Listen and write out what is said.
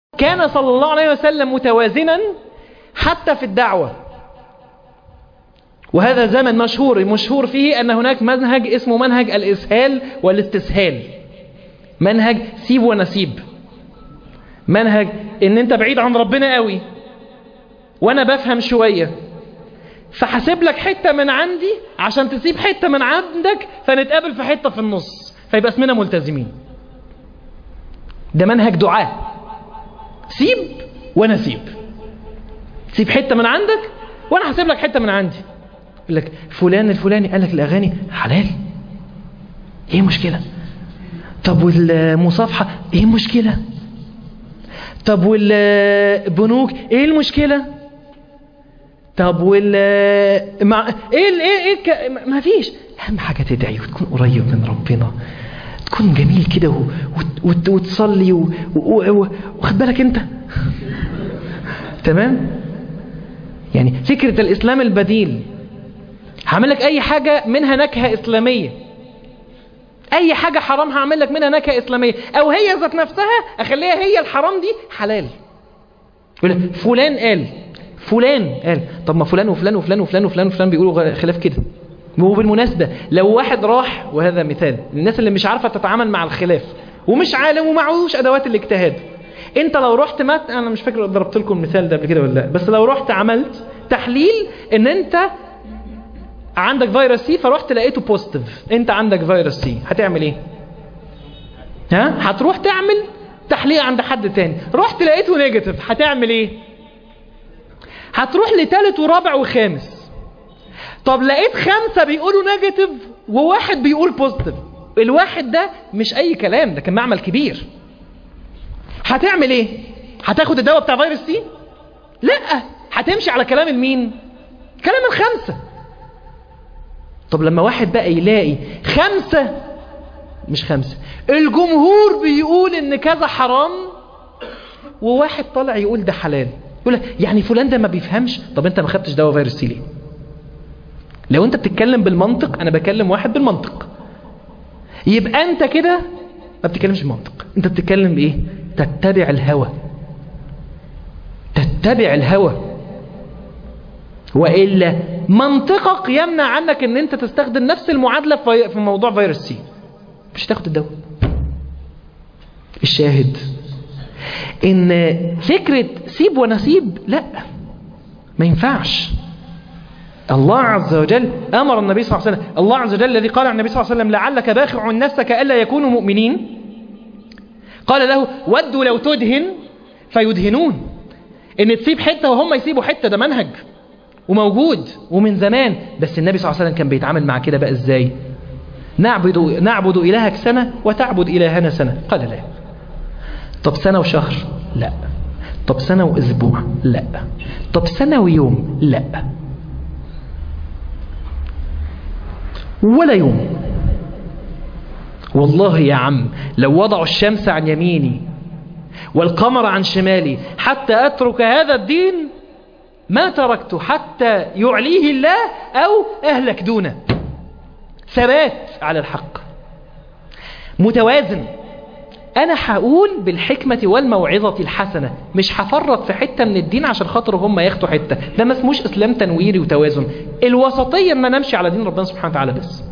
كان صلى الله عليه وسلم متوازنا حتى في الدعوة وهذا زمن مشهور مشهور فيه أن هناك منهج اسمه منهج الإسهال والاستسهال منهج سيب ونسيب منهج ان انت بعيد عن ربنا قوي وانا بفهم شوية فحاسب لك حتة من عندي عشان تسيب حتة من عندك فنتقابل في حتة في النص فيبقى اسمنا ملتزمين ده منهج دعاء سيب وانا سيب سيب حتة من عندك وانا هسيب لك حتة من عندي يقول لك فلان الفلاني قال لك الاغاني حلال ايه مشكلة طب والمصافحة ايه المشكلة طب والبنوك ايه المشكلة طب وال مع ايه ال... ايه ايه ك... ما فيش اهم حاجة تدعي وتكون قريب من ربنا تكون جميل كده و... وت... وتصلي و... و... و... واخد بالك انت تمام يعني فكرة الاسلام البديل هعمل لك اي حاجة منها نكهة اسلامية اي حاجة حرام هعمل لك منها نكهة اسلامية او هي ذات نفسها اخليها هي الحرام دي حلال فلان قال فلان قال طب ما فلان وفلان وفلان وفلان وفلان وفلان بيقولوا خلاف كده وبالمناسبة لو واحد راح وهذا مثال الناس اللي مش عارفة تتعامل مع الخلاف ومش عالم ومعهوش ادوات الاجتهاد انت لو رحت مات انا مش فاكر ضربت لكم المثال ده قبل كده ولا لا بس لو رحت عملت تحليل ان انت عندك فيروس سي فرحت لقيته بوزيتيف انت عندك فيروس سي هتعمل ايه ها هتروح تعمل تحليل عند حد تاني رحت لقيته نيجاتيف هتعمل ايه هتروح لتالت ورابع وخامس طب لقيت خمسة بيقولوا نيجاتيف وواحد بيقول بوزيتيف الواحد ده مش اي كلام ده كان معمل كبير هتعمل ايه هتاخد الدواء بتاع فيروس سي لا هتمشي على كلام المين كلام الخمسه طب لما واحد بقى يلاقي خمسة مش خمسة الجمهور بيقول ان كذا حرام وواحد طالع يقول ده حلال يقول يعني فلان ده ما بيفهمش طب انت ما خدتش دواء فيروس سي ليه لو انت بتتكلم بالمنطق انا بكلم واحد بالمنطق يبقى انت كده ما بتتكلمش بالمنطق انت بتتكلم بايه تتبع الهوى تتبع الهوى وإلا منطقك يمنع عنك ان انت تستخدم نفس المعادلة في موضوع فيروس سي مش تاخد الدواء الشاهد ان فكرة سيب ونسيب لا ما ينفعش الله عز وجل أمر النبي صلى الله عليه وسلم الله عز وجل الذي قال عن النبي صلى الله عليه وسلم لعلك باخع نفسك ألا يكونوا مؤمنين قال له ودوا لو تدهن فيدهنون ان تسيب حتة وهم يسيبوا حتة ده منهج وموجود ومن زمان بس النبي صلى الله عليه وسلم كان بيتعامل مع كده بقى ازاي نعبد نعبد إلهك سنة وتعبد إلهنا سنة قال لا طب سنة وشهر لا طب سنة وأسبوع لا طب سنة ويوم لا ولا يوم والله يا عم لو وضعوا الشمس عن يميني والقمر عن شمالي حتى أترك هذا الدين ما تركته حتى يعليه الله أو أهلك دونه ثبات على الحق متوازن أنا هقول بالحكمة والموعظة الحسنة مش هفرط في حتة من الدين عشان خاطر هم ياخدوا حتة ده ما اسموش إسلام تنويري وتوازن الوسطية ما نمشي على دين ربنا سبحانه وتعالى بس